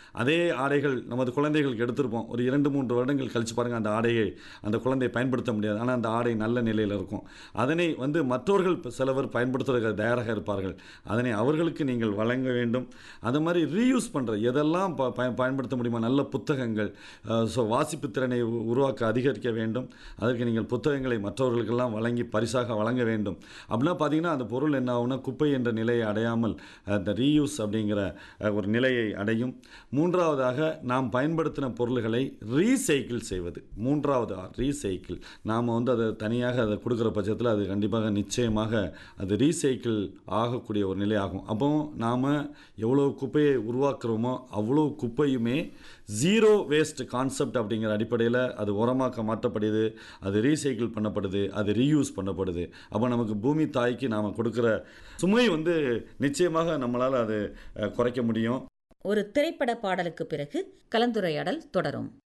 அதே ஆடைகள் நமது குழந்தைகளுக்கு எடுத்திருப்போம் ஒரு இரண்டு மூன்று வருடங்கள் கழித்து பாருங்கள் அந்த ஆடையை அந்த குழந்தை பயன்படுத்த முடியாது ஆனால் அந்த ஆடை நல்ல நிலையில் இருக்கும் அதனை வந்து மற்றவர்கள் இப்ப சிலவர் பயன்படுத்துவதற்கு தயாராக இருப்பார்கள் அதனை அவர்களுக்கு நீங்கள் வழங்க வேண்டும் அது மாதிரி ரீயூஸ் பண்ணுற எதெல்லாம் ப பய- பயன்படுத்த முடியுமா நல்ல புத்தகங்கள் ஸோ வாசிப்பு திறனை உ- உருவாக்க அதிகரிக்க வேண்டும் அதற்கு நீங்கள் புத்தகங்களை மற்றவர்களுக்கெல்லாம் வழங்கி பரிசாக வழங்க வேண்டும் அப்படின்னா பார்த்தீங்கன்னா அந்த பொருள் என்ன ஆகும்னா குப்பை என்ற நிலையை அடையாமல் அந்த ரீயூஸ் அப்படிங்கிற அஹ், ஒரு நிலையை அடையும் மூன்றாவதாக நாம் பயன்படுத்தின பொருள்களை ரீசைக்கிள் செய்வது மூன்றாவது ரீசைக்கிள் நாம் வந்து அதை தனியாக அதை கொடுக்குற பட்சத்தில் அது கண்டிப்பாக நிச்சயமாக அது ரீசைக்கிள் ஆகக்கூடிய ஒரு நிலை ஆகும் அப்போ நாம் எவ்வளோ குப்பையை உருவாக்குறோமோ அவ்வளோ குப்பையுமே ஜீரோ வேஸ்ட் கான்செப்ட் அப்படிங்கிற அடிப்படையில் அது உரமாக்க மாற்றப்படுது அது ரீசைக்கிள் பண்ணப்படுது அது ரீயூஸ் பண்ணப்படுது அப்போ நமக்கு பூமி தாய்க்கு நாம் கொடுக்குற சுமை வந்து நிச்சயமாக நம்மளால் அது அஹ், குறைக்க முடியும் ஒரு திரைப்பட பாடலுக்கு பிறகு கலந்துரையாடல் தொடரும்